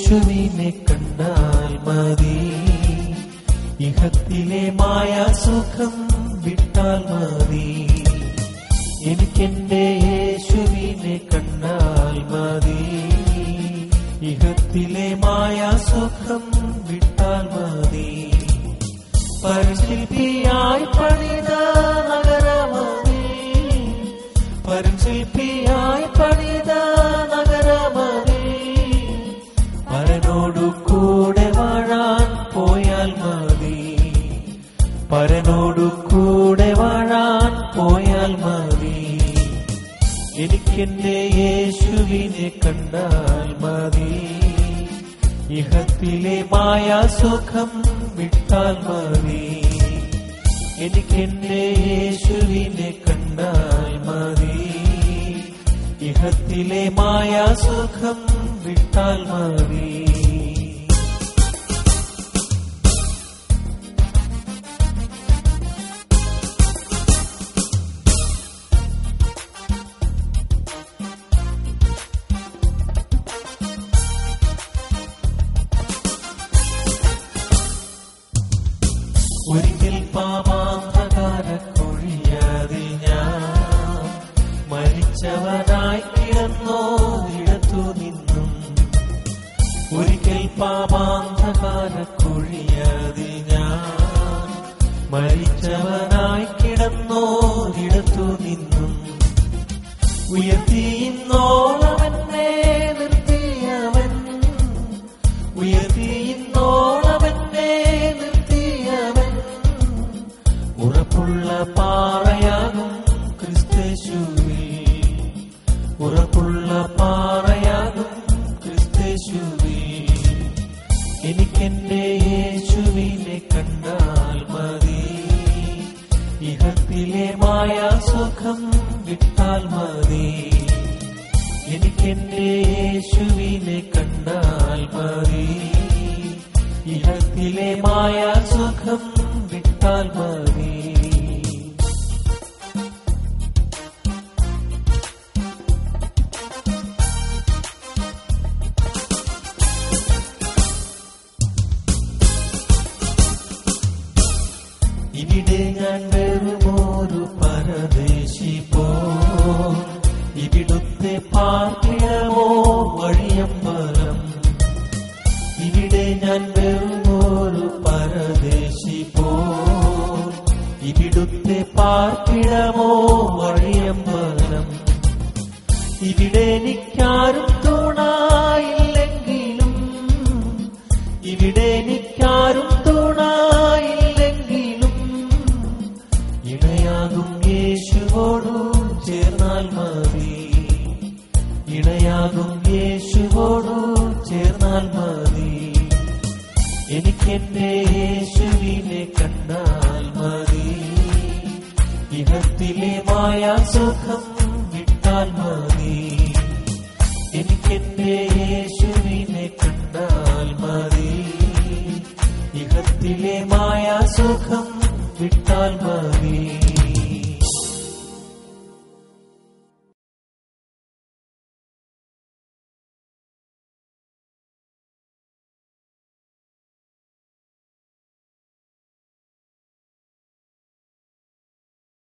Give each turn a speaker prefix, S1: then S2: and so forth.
S1: യേശുവിനെ കണ്ടാൽ മതി ഇഹത്തിലെ മായ സുഖം വിട്ടാൽ മതി എനിക്കെന്റെ യേശുവിനെ കണ്ടാൽ മതി ഇഹത്തിലെ മായ സുഖം വിട്ടാൽ മതി പരിശില്പിയായി പണിത നഗരമതി പരിശില്പിയായി പണിത നഗരമതി പരനോടു കൂടെ വാഴാൻ പോയാൽ മതി പരനോടു കൂടെ വാഴാൻ പോയാൽ മതി എനിക്കെന്റെ യേശുവിനെ കണ്ടാൽ മതി ഇഹത്തിലെ മായ സുഖം വിട്ടാൽ മതി എനിക്കെന്റെ യേശുവിനെ കണ്ടാൽ മതി ഇഹത്തിലെ മായ സുഖം വിട്ടാൽ മതി ഒരിക്കൽ പാപാന്ധകാര കൊഴിയാതിൽ ഞാൻ മരിച്ചവനായി കിടന്നോ ഇടത്തു നിന്നും ഒരിക്കൽ പാപാന്ധകാര കൊഴിയാതിൽ ഞാൻ മരിച്ചവനായി കിടന്നോ ഇടത്തു നിന്നും ഉയർത്തിയിന്നോളവനെ നിർത്തിയവൻ ഉയർത്തിയിന്നോളവനെ നിർത്തിയവൻ ഉറപ്പുള്ള പാറയാകും ക്രിസ്തേശുവിൽ ഉറപ്പുള്ള പാറയാകും ക്രിസ്തേശുവിൽ എനിക്കെന്റെ യേശുവിനെ കണ്ടാൽ മതി ഇഹത്തിലെ മായ സുഖം വിട്ടാൽ മതി എനിക്കെന്റെ യേശുവിനെ കണ്ടാൽ മതി ഇഹത്തിലെ മായ സുഖം വിട്ടാൽ മതി ഇവിടെ ഞാൻ വെറുമൊരു പരദേശി പോ ഇവിടുത്തെ പാർപ്പിടമോ വഴിയമ്പലം ഇവിടെ ഞാൻ വെറുമൊരു പരദേശി പോ ഇവിടുത്തെ പാർപ്പിടമോ വഴിയമ്പലം ഇവിടെ എനിക്കാരും തൂണായില്ലെങ്കിലും ഇവിടെ എനിക്കാരും തൂണായില്ലെങ്കിലും ഇണയാകും യേശുവോടു ചേർന്നാൽ മതി ഇണയാകും യേശുവോടു ചേർന്നാൽ മതി എനിക്കെന്റെ യേശുവിനെ കണ്ടാൽ മതി ഇഹത്തിലെ മായ സുഖം വിട്ടാൽ മതി എനിക്കെന്റെ യേശുവിനെ കണ്ടാൽ